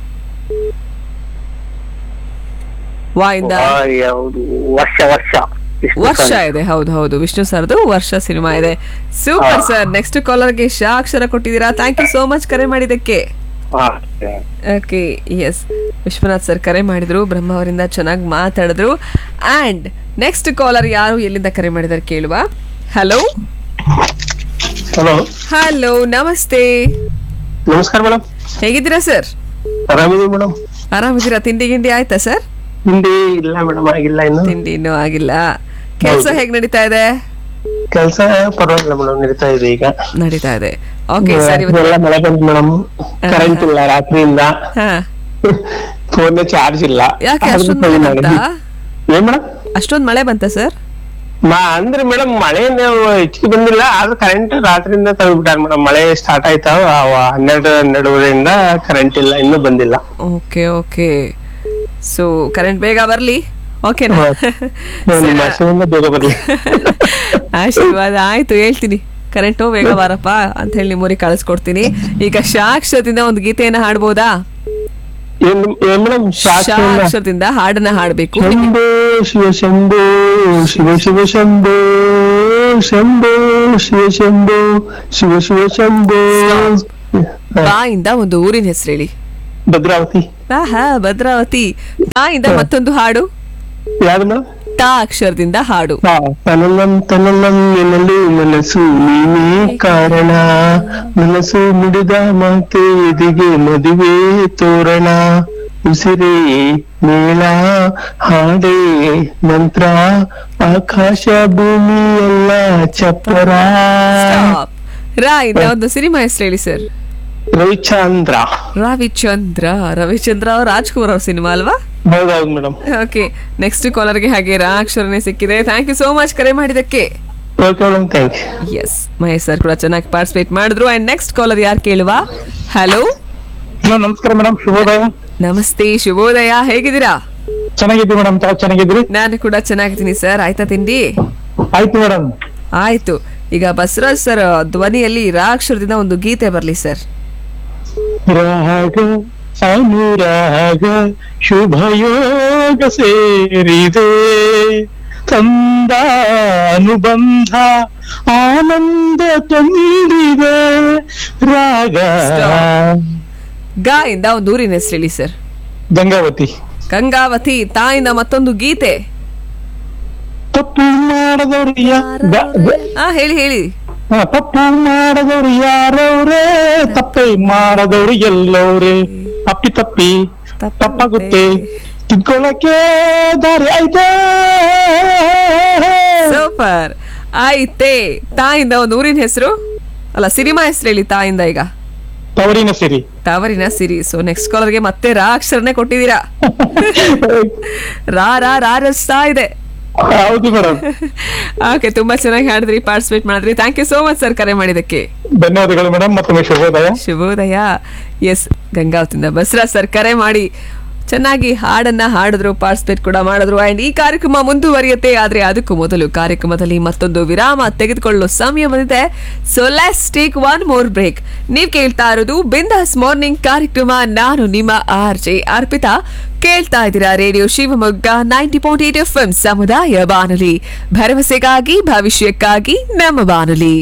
ವಾ ಇಂದ ವಾ ಯಾವುದು ವರ್ಷ ವರ್ಷ ಇಷ್ಟು ವರ್ಷ ಸಾಕು. ಇದೆ ಹೌದು ಹೌದು ವಿಷ್ಣು ಸರ್ದು ವರ್ಷ ಸಿನಿಮಾ ಇದೆ ಸೂಪರ್ ಸರ್ ನೆಕ್ಸ್ಟ್ ಕಾಲರ್ಗೆ ಶಾ ಅಕ್ಷರ ಕೊಟ್ಟಿದ್ದೀರಾ ಥ್ಯಾಂಕ್ ಯು ಸೋ ಮಚ್ ಕರೆ ಮಾಡಿದ್ದಕ್ಕೆ ಹಾ. ಓಕೆ ಎಸ್ ವಿಶ್ವನಾಥ್ ಸರ್ ಕರೆ ಮಾಡಿದ್ರು ಬ್ರಹ್ಮ ಅವರಿಂದ ಚೆನ್ನಾಗಿ ಮಾತಾಡಿದ್ರು ಅಂಡ್ ನೆಕ್ಸ್ಟ್ ಕಾಲರ್ ಯಾರು ಎಲ್ಲಿಂದ ಕರೆ ಮಾಡಿದಾರೆ ಕೇಳುವ ಹಲೋ ಹಲೋ ಹಲೋ ನಮಸ್ತೆ ನಮಸ್ಕಾರ ಮೇಡಮ್ ಹೇಗಿದ್ದೀರಾ ಸರ್ ಆರಾಮಿದೀವಿ ಮೇಡಮ್ ಆರಾಮಿದ್ದೀರಾ ತಿಂಡಿ ಗಿಂಡಿ ಆಯ್ತಾ ಸರ್ ಹಿಂದಿ ಇಲ್ಲ ಮೇಡಮ್ ಆಗಿಲ್ಲ ಇನ್ನು ತಿಂಡಿ ಇನ್ನೂ ಆಗಿಲ್ಲ ಕೆಲಸ ಹೇಗ್ ನಡೀತಾ ಇದೆ ಕೆಲಸ ಪರವಾಗಿಲ್ಲ ಮೇಡಮ್ ನಡೀತಾ ಇದೆ ಈಗ ನಡೀತಾ ಇದೆ ಓಕೆ ಸರ್ ಇವತ್ತು ಎಲ್ಲ ಮಳೆ ಬಂತು ಮೇಡಮ್ ಕರೆಂಟ್ ಇಲ್ಲ ರಾತ್ರಿಯಿಂದ ಹಾ ಫೋನ್ ಚಾರ್ಜ್ ಇಲ್ಲ ಯಾಕೆ ಆದ್ರೂ ಅಷ್ಟೊಂದು ಮಳೆ phone ಬಂತಾ ಮಾಡಿದ್ವಿ. ಏನ್ ಮೇಡಮ್ ಅಷ್ಟೊಂದ್ ಮಳೆ ಬಂತ ಸರ್ ಮಾ ಅಂದ್ರೆ ಮೇಡಮ್ ಮಳೆ ಹೆಚ್ಚಿಗೆ ಬಂದಿಲ್ಲ ಆದ್ರೆ ಕರೆಂಟ್ ರಾತ್ರಿಯಿಂದ ತೆಗೆದ್ಬಿಟ್ಟಾರ ಮೇಡಮ್ ಮಳೆ ಸ್ಟಾರ್ಟ್ ಆಯ್ತಾ ಅವ- ಹನ್ನೆರಡು ಹನ್ನೆರಡುವರೆಯಿಂದ ಕರೆಂಟ್ ಇಲ್ಲ ಇನ್ನೂ ಬಂದಿಲ್ಲ ಓಕೆ ಓಕೆ ಸೊ ಕರೆಂಟ್ ಬೇಗ ಬರ್ಲಿ ಓಕೆನಾ ನಿಮ್ಮ ಆಶೀರ್ವಾದ ಬೇಗ ಬರ್ಲಿ ಆಶೀರ್ವಾದ ಆಯ್ತು ಹೇಳ್ತೀನಿ ಕರೆಂಟು ಬೇಗ ಬಾರಪ್ಪ ಅಂತ ಹೇಳಿ ನಿಮ್ಮೂರಿಗೆ ಕಳಿಸ್ಕೊಡ್ತೀನಿ ಈಗ ಶಾಕ್ಷರದಿಂದ ಒಂದು ಗೀತೆಯನ್ನ ಹಾಡ್ಬೋದಾ ಏನ್ ಏನ್ ಮೇಡಮ್ ಶಾಕ್ಷರದಿಂದ ಹಾಡನ್ನ ಹಾಡ್ಬೇಕು ಶಂಭೋ ಶಿವ ಶಂಭೋ ಶಿವ ಶಿವ ಶಂಭೋ ಶಂಭೋ ಶಿವ ಶಂಭೋ ಶಿವ ಶಿವ ಶಂಭೋ ಬಾಯಿಂದ ಒಂದು ಊರಿನ ಹೆಸರು ಹೇಳಿ ಭದ್ರಾವತಿ ಆಹಾ ಭದ್ರಾವತಿ ಬಾಯಿಂದ ಮತ್ತೊಂದು ಹಾಡು ಯಾವ್ದು ಮೇಡಮ್ ತಾ ಅಕ್ಷರದಿಂದ ಹಾಡು ತನನಂ ತನನಂ ಎನ್ನಲು ಮನಸ್ಸು ನೀನೇ ಕಾರಣ ಮನಸ್ಸು ನುಡಿದ ಮಾತೆ ಎದಿಗೆ ಮದುವೆ ತೋರಣ ಉಸಿರೇ ಮೇಳ ಹಾಡೇ ಮಂತ್ರ ಆಕಾಶ ಭೂಮಿ ಎಲ್ಲ ಚಪ್ಪರ Stop. ರಾ ಇಂದ ಒಂದು ಸಿನಿಮಾ ಹೆಸರು ಹೇಳಿ ಸರ್ ರವಿಚಂದ್ರ ರವಿಚಂದ್ರ ರವಿಚಂದ್ರ ಅವ್ರ ರಾಜ್ಕುಮಾರ್ ಅವ್ರ ಸಿನಿಮಾ ಅಲ್ವಾ ಹೌದೌದು ಮೇಡಮ್ ಓಕೆ ನೆಕ್ಸ್ಟ್ ಕಾಲರ್ಗೆ ಹಾಗೆ ರಾ ಅಕ್ಷರನೇ ಸಿಕ್ಕಿದೆ ಥ್ಯಾಂಕ್ ಯು ಸೋ ಮಚ್ ಕರೆ ಮಾಡಿದಕ್ಕೆ okay madam thank you yes Mahesh sir ಕೂಡ ಚೆನ್ನಾಗಿ ಪಾರ್ಟಿಸಿಪೇಟ್ ಮಾಡಿದ್ರು ಅಂಡ್ ನೆಕ್ಸ್ಟ್ ಕಾಲರ್ ಯಾರು ಕೇಳುವ ಹಲೋ ಹಲೋ ನಮಸ್ಕಾರ ಮೇಡಮ್ ಶುಭೋದಯ ನಮಸ್ತೆ ಶುಭೋದಯ ಹೇಗಿದ್ದೀರಾ ಚೆನ್ನಾಗಿದ್ದೀವಿ ಮೇಡಮ್ ತಾವು ಚೆನ್ನಾಗಿದ್ದೀರಿ ನಾನು ಕೂಡ ಚೆನ್ನಾಗಿದ್ದೀನಿ ಸರ್ ಆಯ್ತಾ ತಿಂಡಿ ಆಯ್ತು ಮೇಡಮ್ ಆಯ್ತು ಈಗ ಬಸವರಾಜ್ ಸರ್ ಧ್ವನಿಯಲ್ಲಿ ರಾ ಅಕ್ಷರದಿಂದ ಒಂದು ಗೀತೆ ಬರಲಿ ಸರ್ ರಾಗ ಅನುರಾಗ ಶುಭಯೋಗ ಸೇರಿದೆ ತಂದ ಅನುಬಂಧ ಆನಂದ ತಂದಿದೆ ರಾಗ ಗಾ ಇಂದ ಒಂದು ಊರಿನ ಹೆಸರು ಹೇಳಿ ಸರ್ ಗಂಗಾವತಿ ಗಂಗಾವತಿ ತಾಯಿಂದ ಮತ್ತೊಂದು ಗೀತೆ ತಪ್ಪು ಮಾಡದವ್ರು ಯಾ- ಗ- ಗ- ಹಾ ಹೇಳಿ ಹೇಳಿ ಹಾ, ತಪ್ಪು ಮಾಡದವ್ರು ಯಾರವ್ರೆ ತಪ್ಪೆ ಮಾಡದವ್ರು ಎಲ್ಲವ್ರೆ ತಪ್ಪಿ ತಪ್ಪಿ ತಪ್ಪಾಗುತ್ತೆ ತಿದ್ಕೊಳ್ಳಕ್ಕೆ ದಾರಿ ಐತೆ ಸೂಪರ್ ಆಯ್ತೆ ತಾಯಿಂದ ಒಂದು ಊರಿನ ಹೆಸರು ಅಲ್ಲ ಸಿನಿಮಾ ಹೆಸರು ಹೇಳಿ ತಾಯಿಂದ ಈಗ ತವರಿನ ಸಿರಿ ತವರಿನ ಸಿರಿ ಸೊ ನೆಕ್ಸ್ಟ್ ಕಾಲರ್ಗೆ ಮತ್ತೆ ರಾ ಅಕ್ಷರನೇ ಕೊಟ್ಟಿದ್ದೀರಾ ರಾ ರಾ ರಾ ರಸ್ತಾ ಇದೆ ಹೌದು ಮೇಡಮ್ ಓಕೆ ತುಂಬಾ ಚೆನ್ನಾಗಿ ಹಾಡಿದ್ರಿ ಪಾರ್ಟಿಸಿಪೇಟ್ ಮಾಡಿದ್ರಿ thank you so much sir ಕರೆ ಮಾಡಿದಕ್ಕೆ ಧನ್ಯವಾದಗಳು ಮೇಡಮ್ ಮತ್ತೊಮ್ಮೆ ಶುಭೋದಯ ಶುಭೋದಯ ಎಸ್ ಗಂಗಾವತಿಂದ ಬಸವರಾಜ್ ಸರ್ ಕರೆ ಮಾಡಿ ಚೆನ್ನಾಗಿ ಹಾಡನ್ನ ಹಾಡಿದ್ರು ಪಾರ್ಟಿಸಿಪೇಟ್ ಕೂಡ ಮಾಡಿದ್ರು ಅಂಡ್ ಈ ಕಾರ್ಯಕ್ರಮ ಮುಂದುವರಿಯುತ್ತೆ ಆದ್ರೆ ಅದಕ್ಕೂ ಮೊದಲು ಕಾರ್ಯಕ್ರಮದಲ್ಲಿ ಮತ್ತೊಂದು ವಿರಾಮ ತೆಗೆದುಕೊಳ್ಳೋ ಸಮಯ ಬಂದಿದೆ so let's take one more break ನೀವ್ ಕೇಳ್ತಾ ಇರೋದು ಬಿಂದಾಸ್ ಮಾರ್ನಿಂಗ್ ಕಾರ್ಯಕ್ರಮ ನಾನು ನಿಮ್ಮ ಆರ್ ಜೆ ಅರ್ಪಿತಾ ಕೇಳ್ತಾ ಇದ್ದೀರಾ radio Shivamogga ninety point eight F ಸಮುದಾಯ ಬಾನುಲಿ ಭರವಸೆಗಾಗಿ ಭವಿಷ್ಯಕ್ಕಾಗಿ ನಮ್ಮ ಬಾನುಲಿ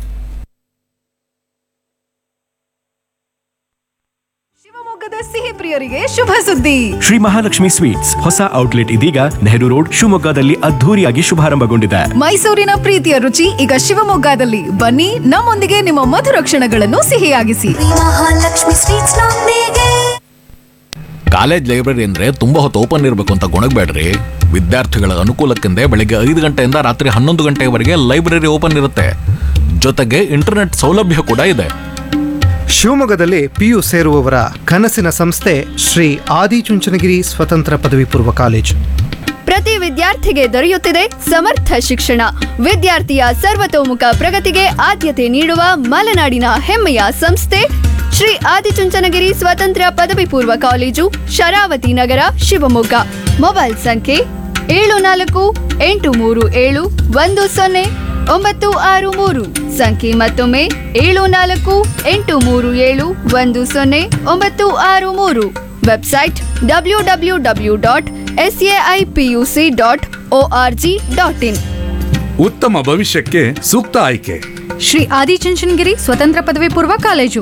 ಶಿವಮೊಗ್ಗದ ಸಿಹಿ ಪ್ರಿಯರಿಗೆ ಶುಭ ಸುದ್ದಿ ಶ್ರೀ ಮಹಾಲಕ್ಷ್ಮಿ ಸ್ವೀಟ್ಸ್ ಹೊಸ ಔಟ್ಲೆಟ್ ಇದೀಗ ನೆಹರು ರೋಡ್ ಶಿವಮೊಗ್ಗದಲ್ಲಿ ಅದ್ಧೂರಿಯಾಗಿ ಶುಭಾರಂಭಗೊಂಡಿದೆ ಮೈಸೂರಿನ ಪ್ರೀತಿಯ ರುಚಿ ಈಗ ಶಿವಮೊಗ್ಗದಲ್ಲಿ ಬನ್ನಿ ನಮ್ಮೊಂದಿಗೆ ನಿಮ್ಮ ಮಧುರ ಕ್ಷಣಗಳನ್ನು ಸಿಹಿಯಾಗಿಸಿ ಮಹಾಲಕ್ಷ್ಮಿ ಸ್ವೀಟ್ಸ್ ನೊಂದಿಗೆ ಕಾಲೇಜ್ ಲೈಬ್ರರಿ ಅಂದ್ರೆ ತುಂಬಾ ಹೊತ್ತು ಓಪನ್ ಇರಬೇಕು ಅಂತ ಗೊಣಗಬೇಡ್ರಿ ವಿದ್ಯಾರ್ಥಿಗಳ ಅನುಕೂಲಕ್ಕೆಂದೇ ಬೆಳಿಗ್ಗೆ ಐದು ಗಂಟೆಯಿಂದ ರಾತ್ರಿ ಹನ್ನೊಂದು ಗಂಟೆವರೆಗೆ ಲೈಬ್ರರಿ ಓಪನ್ ಇರುತ್ತೆ ಜೊತೆಗೆ ಇಂಟರ್ನೆಟ್ ಸೌಲಭ್ಯ ಕೂಡ ಇದೆ ಶಿವಮೊಗ್ಗದಲ್ಲಿ ಪಿಯು ಸೇರುವವರ ಕನಸಿನ ಸಂಸ್ಥೆ ಶ್ರೀ ಆದಿಚುಂಚನಗಿರಿ ಸ್ವತಂತ್ರ ಪದವಿ ಪೂರ್ವ ಕಾಲೇಜು ಪ್ರತಿ ವಿದ್ಯಾರ್ಥಿಗೆ ದೊರೆಯುತ್ತಿದೆ ಸಮರ್ಥ ಶಿಕ್ಷಣ ವಿದ್ಯಾರ್ಥಿಯ ಸರ್ವತೋಮುಖ ಪ್ರಗತಿಗೆ ಆದ್ಯತೆ ನೀಡುವ ಮಲೆನಾಡಿನ ಹೆಮ್ಮೆಯ ಸಂಸ್ಥೆ ಶ್ರೀ ಆದಿಚುಂಚನಗಿರಿ ಸ್ವತಂತ್ರ ಪದವಿ ಪೂರ್ವ ಕಾಲೇಜು ಶರಾವತಿ ನಗರ ಶಿವಮೊಗ್ಗ ಮೊಬೈಲ್ ಸಂಖ್ಯೆ ಏಳು ನಾಲ್ಕು ಎಂಟು ಮೂರು ಏಳು ಒಂದು ಸೊನ್ನೆ ಒಂಬತ್ತು ಆರು ಮೂರು ಸಂಖ್ಯೆ ಮತ್ತೊಮ್ಮೆ ಏಳು ನಾಲ್ಕು ಎಂಟು ಮೂರು ಏಳು ಒಂದು ಸೊನ್ನೆ ಒಂಬತ್ತು ಆರು ಮೂರು website W W W dot S A I P U C dot O R G dot in ಉತ್ತಮ ಭವಿಷ್ಯಕ್ಕೆ ಸೂಕ್ತ ಆಯ್ಕೆ ಶ್ರೀ ಆದಿಚುಂಚನಗಿರಿ ಸ್ವತಂತ್ರ ಪದವಿ ಪೂರ್ವ ಕಾಲೇಜು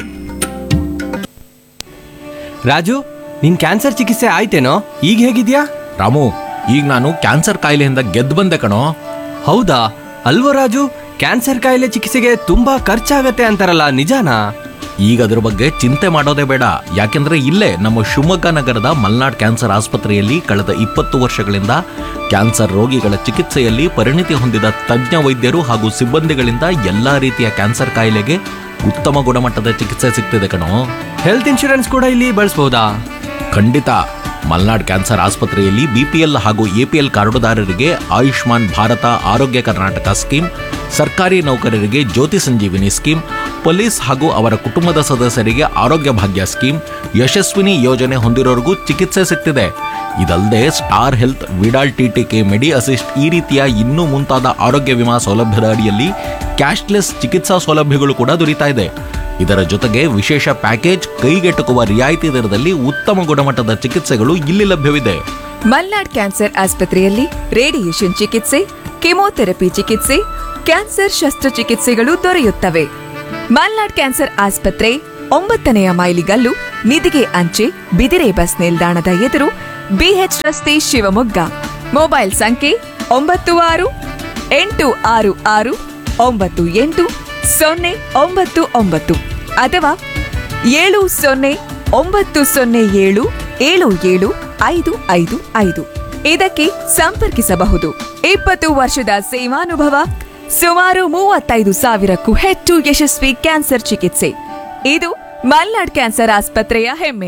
ರಾಜು ನಿನ್ ಕ್ಯಾನ್ಸರ್ ಚಿಕಿತ್ಸೆ ಆಯ್ತೇನೋ ಈಗ ಹೇಗಿದ್ಯಾ ರಾಮು ಈಗ ನಾನು ಕ್ಯಾನ್ಸರ್ ಕಾಯಿಲೆಯಿಂದ ಗೆದ್ದು ಬಂದೆ ಕಣೋ ಹೌದಾ ಅಲ್ವೋ ರಾಜು ಕ್ಯಾನ್ಸರ್ ಕಾಯಿಲೆ ಚಿಕಿತ್ಸೆಗೆ ತುಂಬಾ ಖರ್ಚಾಗತ್ತೆ ಅಂತಾರಲ್ಲ ನಿಜಾನಾ ಈಗ ಅದ್ರ ಬಗ್ಗೆ ಚಿಂತೆ ಮಾಡೋದೇ ಬೇಡ ಯಾಕೆಂದ್ರೆ ಇಲ್ಲೇ ನಮ್ಮ ಶಿವಮೊಗ್ಗ ನಗರದ ಮಲ್ನಾಡ್ ಕ್ಯಾನ್ಸರ್ ಆಸ್ಪತ್ರೆಯಲ್ಲಿ ಕಳೆದ ಇಪ್ಪತ್ತು ವರ್ಷಗಳಿಂದ ಕ್ಯಾನ್ಸರ್ ರೋಗಿಗಳ ಚಿಕಿತ್ಸೆಯಲ್ಲಿ ಪರಿಣಿತಿ ಹೊಂದಿದ ತಜ್ಞ ವೈದ್ಯರು ಹಾಗೂ ಸಿಬ್ಬಂದಿಗಳಿಂದ ಎಲ್ಲಾ ರೀತಿಯ ಕ್ಯಾನ್ಸರ್ ಕಾಯಿಲೆಗೆ ಉತ್ತಮ ಗುಣಮಟ್ಟದ ಚಿಕಿತ್ಸೆ ಸಿಗ್ತಿದೆ ಕಣೋ ಹೆಲ್ತ್ ಇನ್ಶೂರೆನ್ಸ್ ಕೂಡ ಇಲ್ಲಿ ಬಳಸಬಹುದಾ ಖಂಡಿತ ಮಲ್ನಾಡ್ ಕ್ಯಾನ್ಸರ್ ಆಸ್ಪತ್ರೆಯಲ್ಲಿ ಬಿಪಿಎಲ್ ಹಾಗೂ ಎಪಿಎಲ್ ಕಾರ್ಡುದಾರರಿಗೆ ಆಯುಷ್ಮಾನ್ ಭಾರತ ಆರೋಗ್ಯ ಕರ್ನಾಟಕ ಸ್ಕೀಮ್ ಸರ್ಕಾರಿ ನೌಕರರಿಗೆ ಜ್ಯೋತಿ ಸಂಜೀವಿನಿ ಸ್ಕೀಮ್ ಪೊಲೀಸ್ ಹಾಗೂ ಅವರ ಕುಟುಂಬದ ಸದಸ್ಯರಿಗೆ ಆರೋಗ್ಯ ಭಾಗ್ಯ ಸ್ಕೀಮ್ ಯಶಸ್ವಿನಿ ಯೋಜನೆ ಹೊಂದಿರೋರಿಗೂ ಚಿಕಿತ್ಸೆ ಸಿಗ್ತಿದೆ ಇದಲ್ಲದೆ star health Vidal TTK medi assist ಈ ರೀತಿಯ ಇನ್ನೂ ಮುಂತಾದ ಆರೋಗ್ಯ ವಿಮಾ ಸೌಲಭ್ಯದ ಅಡಿಯಲ್ಲಿ ಕ್ಯಾಶ್ಲೆಸ್ ಚಿಕಿತ್ಸಾ ಸೌಲಭ್ಯಗಳು ಕೂಡ ದೊರೀತಾ ಇದೆ ಇದರ ಜೊತೆಗೆ ವಿಶೇಷ ಪ್ಯಾಕೇಜ್ ಕೈಗೆಟುಕುವ ರಿಯಾಯಿತಿ ದರದಲ್ಲಿ ಉತ್ತಮ ಗುಣಮಟ್ಟದ ಚಿಕಿತ್ಸೆಗಳು ಇಲ್ಲಿ ಲಭ್ಯವಿದೆ ಮಲ್ನಾಡ್ ಕ್ಯಾನ್ಸರ್ ಆಸ್ಪತ್ರೆಯಲ್ಲಿ ರೇಡಿಯೇಷನ್ ಚಿಕಿತ್ಸೆ ಕೆಮೊಥೆರಪಿ ಚಿಕಿತ್ಸೆ ಕ್ಯಾನ್ಸರ್ ಶಸ್ತ್ರಚಿಕಿತ್ಸೆಗಳು ದೊರೆಯುತ್ತವೆ ಮಲ್ನಾಡ್ ಕ್ಯಾನ್ಸರ್ ಆಸ್ಪತ್ರೆ ಒಂಬತ್ತನೆಯ ಮೈಲಿಗಲ್ಲು ನಿಧಿಗೆ ಅಂಚೆ ಬಿದಿರೆ ಬಸ್ ನಿಲ್ದಾಣದ ಎದುರು ಬಿಎಚ್ ರಸ್ತೆ ಶಿವಮೊಗ್ಗ ಮೊಬೈಲ್ ಸಂಖ್ಯೆ ಒಂಬತ್ತು ಆರು ಎಂಟು ಆರು ಆರು ಒಂಬತ್ತು ಎಂಟು ಸೊನ್ನೆ ಒಂಬತ್ತು ಒಂಬತ್ತು ಅಥವಾ ಏಳು ಸೊನ್ನೆ ಒಂಬತ್ತು ಸೊನ್ನೆ ಏಳು ಏಳು ಏಳು ಐದು ಐದು ಐದು ಇದಕ್ಕೆ ಸಂಪರ್ಕಿಸಬಹುದು ಇಪ್ಪತ್ತು ವರ್ಷದ ಸೇವಾನುಭವ ಸುಮಾರು ಮೂವತ್ತೈದು ಸಾವಿರಕ್ಕೂ ಹೆಚ್ಚು ಯಶಸ್ವಿ ಕ್ಯಾನ್ಸರ್ ಚಿಕಿತ್ಸೆ ಇದು ಮಲ್ನಾಡ್ ಕ್ಯಾನ್ಸರ್ ಆಸ್ಪತ್ರೆಯ ಹೆಮ್ಮೆ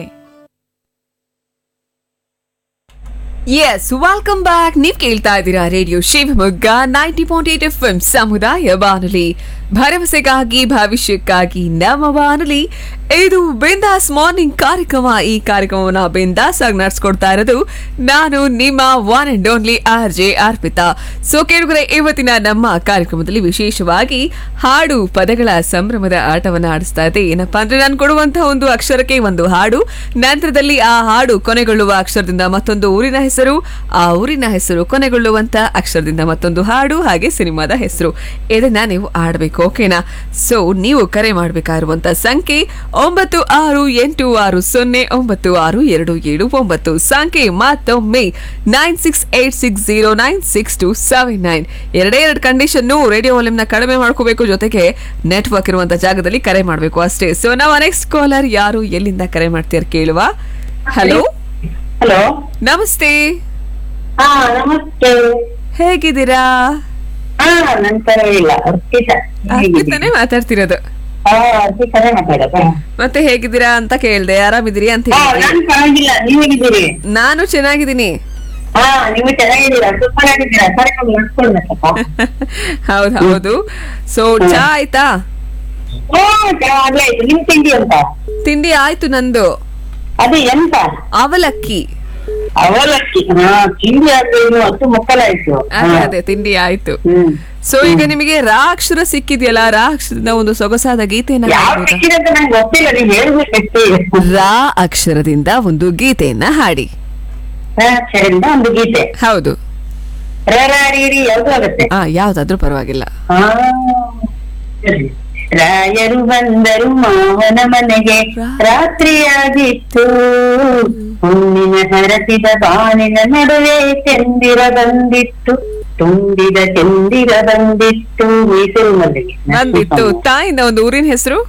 ಎಸ್ ವೆಲ್ಕಮ್ ಬ್ಯಾಕ್ ನೀವ್ ಕೇಳ್ತಾ ಇದ್ದೀರಾ radio Shivamogga ninety point eight F ಸಮುದಾಯ ಬಾನುಲಿ ಭರವಸೆಗಾಗಿ ಭವಿಷ್ಯಕ್ಕಾಗಿ ನಮ್ಮ ಬಾನುಲಿ ಇದು ಬಿಂದಾಸ್ ಮಾರ್ನಿಂಗ್ ಕಾರ್ಯಕ್ರಮ ಈ ಕಾರ್ಯಕ್ರಮವನ್ನ ಬಿಂದಾಸ್ ಆಗಿ ನಡ್ಸ್ಕೊಡ್ತಾ ಇರೋದು ನಾನು ನಿಮ್ಮ one and only R J Arpita so ಕೇಳಿದ್ರೆ ಇವತ್ತಿನ ನಮ್ಮ ಕಾರ್ಯಕ್ರಮದಲ್ಲಿ ವಿಶೇಷವಾಗಿ ಹಾಡು ಪದಗಳ ಸಂಭ್ರಮದ ಆಟವನ್ನ ಆಡಿಸ್ತಾ ಇದೆ ಏನಪ್ಪಾ ಅಂದ್ರೆ ನಾನು ಕೊಡುವಂತಹ ಒಂದು ಅಕ್ಷರಕ್ಕೆ ಒಂದು ಹಾಡು ನಂತರದಲ್ಲಿ ಆ ಹಾಡು ಕೊನೆಗೊಳ್ಳುವ ಅಕ್ಷರದಿಂದ ಮತ್ತೊಂದು ಊರಿನ ಹೆಸರು ಆ ಊರಿನ ಹೆಸರು ಕೊನೆಗೊಳ್ಳುವಂತ ಅಕ್ಷರದಿಂದ ಮತ್ತೊಂದು ಹಾಡು ಹಾಗೆ ಸಿನಿಮಾದ ಹೆಸರು ಇದನ್ನ ನೀವು ಆಡ್ಬೇಕು ಓಕೆನಾ ಸೊ ನೀವು ಕರೆ ಮಾಡಬೇಕಾಗಿರುವಂತ ಸಂಖ್ಯೆ ಒಂಬತ್ತು ಆರು ಎಂಟು ಆರು ಸೊನ್ನೆ ಒಂಬತ್ತು ಆರು ಎರಡು ಏಳು ಒಂಬತ್ತು ಸಂಖ್ಯೆ ಮತ್ತೊಮ್ಮೆ nine six eight six zero nine six two seven nine ಎರಡೇ ಎರಡು ಕಂಡೀಷನ್ ರೇಡಿಯೋ ವಾಲ್ಯೂಮ್ನ ಕಡಿಮೆ ಮಾಡ್ಕೋಬೇಕು ಜೊತೆಗೆ ನೆಟ್ವರ್ಕ್ ಇರುವಂತ ಜಾಗದಲ್ಲಿ ಕರೆ ಮಾಡಬೇಕು ಅಷ್ಟೇ ಸೊ ನಾವು ನೆಕ್ಸ್ಟ್ ಕಾಲರ್ ಯಾರು ಎಲ್ಲಿಂದ ಕರೆ ಮಾಡ್ತೀರ ಕೇಳುವ ಹಲೋ ಹಲೋ ನಮಸ್ತೆ ಹಾ ನಮಸ್ತೆ ಹೇಗಿದ್ದೀರಾ ಹಾ ನನ್ ಪರವಾಗಿಲ್ಲ ಅರ್ಪಿತ ಅರ್ಪಿತನೇ ಮಾತಾಡ್ತಿರೋದು ಹಾ ಅರ್ಪಿತನೇ ಮಾತಾಡೋದು ಮತ್ತೆ ಹೇಗಿದ್ದೀರಾ ಅಂತ ಕೇಳ್ದೆ ಆರಾಮಿದ್ದೀರಿ ಅಂತ ಹಾ ಹೇಳಿದ್ರಿ ನಾನ್ ಪರವಾಗಿಲ್ಲ ನೀವ್ ಹೇಗಿದ್ದೀರಿ ನಾನು ಚೆನ್ನಾಗಿದ್ದೀನಿ ಹಾ ನೀವು ಚೆನ್ನಾಗಿದ್ದೀರಾ ಸೂಪರ್ ಆಗಿದ್ದೀರಾ ಕಾರ್ಯಕ್ರಮ ನಡ್ಸ್ಕೊಳ್ಬೇಕಪ್ಪ ಹೌದು ಹೌದು ಸೊ ಚಾ ಆಯ್ತಾ ಓ ಆಗ್ಲೇ ಆಯ್ತು ನಿಮ್ ತಿಂಡಿ ಅಂತ ತಿಂಡಿ ಆಯ್ತು ನಂದು ಅದು ಎಂತ ಅವಲಕ್ಕಿ ಅವಲಕ್ಕಿ ಹಾ ತಿಂಡಿ ಆದ್ರೆ ಇನ್ನು ಹತ್ತು ಮುಕ್ಕಲಾಯ್ತು ಅದೇ ಅದೇ ತಿಂಡಿ ಆಯ್ತು ಸೊ ಈಗ ನಿಮಗೆ ರಾ ಅಕ್ಷರ ಸಿಕ್ಕಿದೆಯಲ್ಲ ರಾ ಅಕ್ಷರದಿಂದ ಒಂದು ಸೊಗಸಾದ ಗೀತೆಯನ್ನ ಯಾವ ಹಾಡ್ಬೋದಾ? ಸಿಕ್ಕಿದೆ ನಂಗೆ ಗೊತ್ತಿಲ್ಲ ನೀವ್ ಹೇಳ್ಬೇಕಷ್ಟೇ ರಾ ಅಕ್ಷರದಿಂದ ಒಂದು ಗೀತೆಯನ್ನ ಹಾಡಿ ಅಕ್ಷರದಿಂದ ಒಂದು ಗೀತೆ ಹೌದು ರರಾರಿರಿ ಯಾವ್ದು ಆಗುತ್ತೆ ಆ ಯಾವ್ದಾದ್ರೂ ಪರವಾಗಿಲ್ಲ ಆ, ಸರಿ. ರಾಯರು ಬಂದರು ಮಾವನ ಮನೆಗೆ ರಾತ್ರಿಯಾಗಿತ್ತು ಹುಣ್ಣಿನ ಹರಸಿದ ಬಾನಿನ ನಡುವೆ ಚಂದಿರ ಬಂದಿತ್ತು ತುಂಬಿದ ಚಂದಿರ ಬಂದಿತ್ತು ಮೈಸೂರು ಮಲ್ಲಿಗೆ ಬಂದಿತ್ತು ತಾಯಿಂದ ಒಂದು ಊರಿನ ಹೆಸರು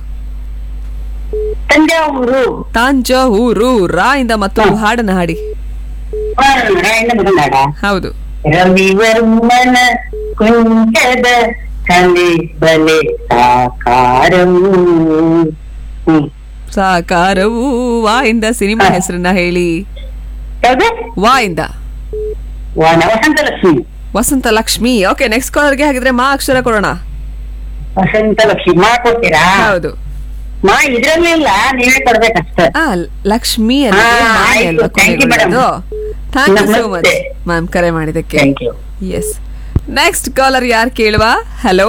ತಂಜಾವೂರು ತಾಂಜಾವೂರು ರಾ ಇಂದ ಮತ್ತೊಂದು ಹಾಡನ್ನ ಹಾಡಿ ಆ, ರಾಯಣ್ಣ ಮಗನಾಡ ಹೌದು ರವಿವರ್ಮನ ಕುಂಚದ ಕಲೆ ಬಲೆ ಸಾಕಾರವು ಹ್ಮ್. ಸಾಕಾರವು ವಾ ಇಂದ ಸಿನಿಮಾ ಹೆಸರನ್ನ ಹೇಳಿ ಯಾವ್ದು ವಾ ಇಂದ ವನ ವಸಂತ ಲಕ್ಷ್ಮಿ ವಸಂತ ಲಕ್ಷ್ಮಿ ಓಕೆ ನೆಕ್ಸ್ಟ್ ಕಾಲರ್ಗೆ ಹಾಗಿದ್ರೆ ಮಾ ಅಕ್ಷರ ಕೊಡೋಣ ವಸಂತ ಲಕ್ಷ್ಮಿ ಮಾ ಕೊಡ್ತೀರಾ ಹೌದು ಮಾ ಇದ್ರಲ್ಲಿ ಇಲ್ಲ ನೀವೇ ಕೊಡ್ಬೇಕಷ್ಟೇ ಆ ಲಕ್ಷ್ಮಿ ಅನ್ನೋದು ಹಾ, ಮಾಯೆ ಆಯ್ತು. ಅಲ್ವಾ Thank you, madam. ಕೊನೆಗೊಳ್ಳೋದು ಥ್ಯಾಂಕ್ ಯು ಸೋ ಮಚ್ ನಮಸ್ತೆ. ಮ್ಯಾಮ್ ಕರೆ ಮಾಡಿದ್ದಕ್ಕೆ thank you yes next caller ಯಾರು ಕೇಳುವ ಹಲೋ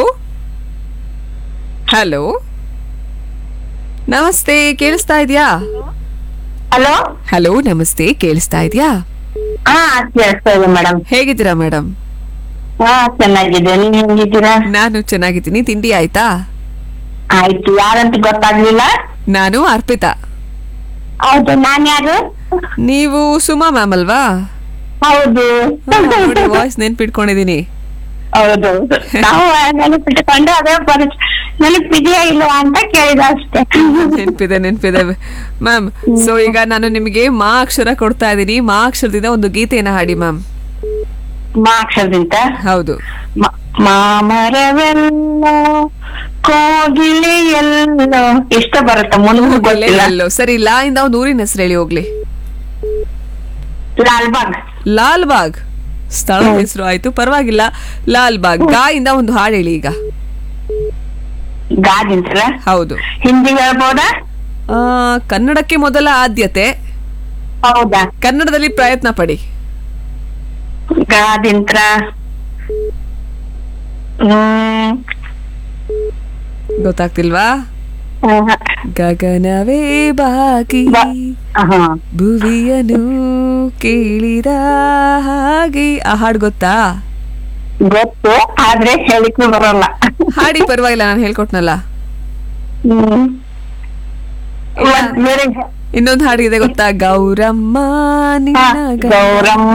ಹಲೋ ನಮಸ್ತೆ ಕೇಳಿಸ್ತಾ ಇದೆಯಾ ಹಲೋ ಹಲೋ ನಮಸ್ತೆ ಕೇಳಿಸ್ತಾ ಇದೆಯಾ ಹಾ ಕೇಳಿಸ್ತಾ ಇದೆ ಮೇಡಮ್ ಹೇಗಿದ್ದೀರಾ ಮೇಡಮ್ ಹಾ ಚೆನ್ನಾಗಿದೆ ನೀವ್ ಹೆಂಗಿದ್ದೀರಾ ನಾನು ಚೆನ್ನಾಗಿದ್ದೀನಿ ತಿಂಡಿ ಆಯ್ತಾ ಆಯ್ತು ಯಾರಂತ ಗೊತ್ತಾಗ್ಲಿಲ್ಲ ನಾನು ಅರ್ಪಿತಾ ಹೌದು ನಾನ್ ಯಾರು ನೀವು ಸುಮಾ ಮ್ಯಾಮ್ ಅಲ್ವಾ ಹೌದು ನೋಡಿ ವಾಯ್ಸ್ ನೆನ್ಪಿಟ್ಕೊಂಡಿದೀನಿ ಹೌದು ನಾವು ನೆನಪಿಟ್ಟುಕೊಂಡು ಅದೇ ಪರಿಚ ನೆನಪಿದೆಯಾ ಇಲ್ವಾ ಅಂತ ಕೇಳಿದ ಅಷ್ಟೇ ನೆನ್ಪಿದೆ ನೆನ್ಪಿದೆ ಮ್ಯಾಮ್ ಸೊ ಈಗ ನಾನು ನಿಮಗೆ ಮಾ ಅಕ್ಷರ ಕೊಡ್ತಾ ಇದ್ದೀನಿ ಮಾ ಅಕ್ಷರದಿಂದ ಒಂದು ಗೀತೆಯನ್ನ ಹಾಡಿ ಮ್ಯಾಮ್ ಮಾ ಅಕ್ಷರದಿಂದ ಹೌದು ಮ- ಮಾಮರವೆಲ್ಲೋ ಕೋಗಿಲೆಯೆಲ್ಲೋ ಇಷ್ಟ ಬರುತ್ತೆ ಮುಳುಗು ಗೊತ್ತಿಲ್ಲ ಎಲ್ಲೋ ಸರಿ ಲಾ ಇಂದ ಒಂದು ಊರಿನ ಹೆಸರು ಹೇಳಿ ಹೋಗ್ಲಿ ಲಾಲ್ಬಾಗ್ ಲಾಲ್ ಬಾಗ್ ಸ್ಥಳ ಹೆಸರು ಆಯ್ತು ಪರವಾಗಿಲ್ಲ ಲಾಲ್ ಬಾಗ್ ಗಾ ಇಂದ ಒಂದು ಹಾಡು ಹೇಳಿ ಈಗ ಗಾದಿಂತ್ರ ಹೌದು ಹಿಂದಿ ಹೇಳ್ಬೋದಾ ಆ, ಕನ್ನಡಕ್ಕೆ ಮೊದಲ ಆದ್ಯತೆ ಹೌದಾ ಕನ್ನಡದಲ್ಲಿ ಪ್ರಯತ್ನ ಪಡಿ ಗಾದಿಂತ್ರ ಹ್ಮ್ ಗೊತ್ತಾಗ್ತಿಲ್ವಾ ಆಹಾ. ಗಗನವೇ ಬಾಗಿ ಆಹಾ. ಭುವಿಯನು ಕೇಳಿದ ಹಾಗೆ ಆ ಹಾಡು ಗೊತ್ತಾ ಗೊತ್ತು ಆದ್ರೆ ಹೇಳಿಕ್ಕೆ ಬರಲ್ಲ ಹಾಡಿ ಪರವಾಗಿಲ್ಲ ನಾನು ಹೇಳ್ಕೊಟ್ನಲ್ಲ ಹ್ಮ್ ಇನ್ನೊಂದು ಹಾಡಿದೆ ಗೊತ್ತಾ ಗೌರಮ್ಮ ನಿನ್ನ ಗೌರಮ್ಮ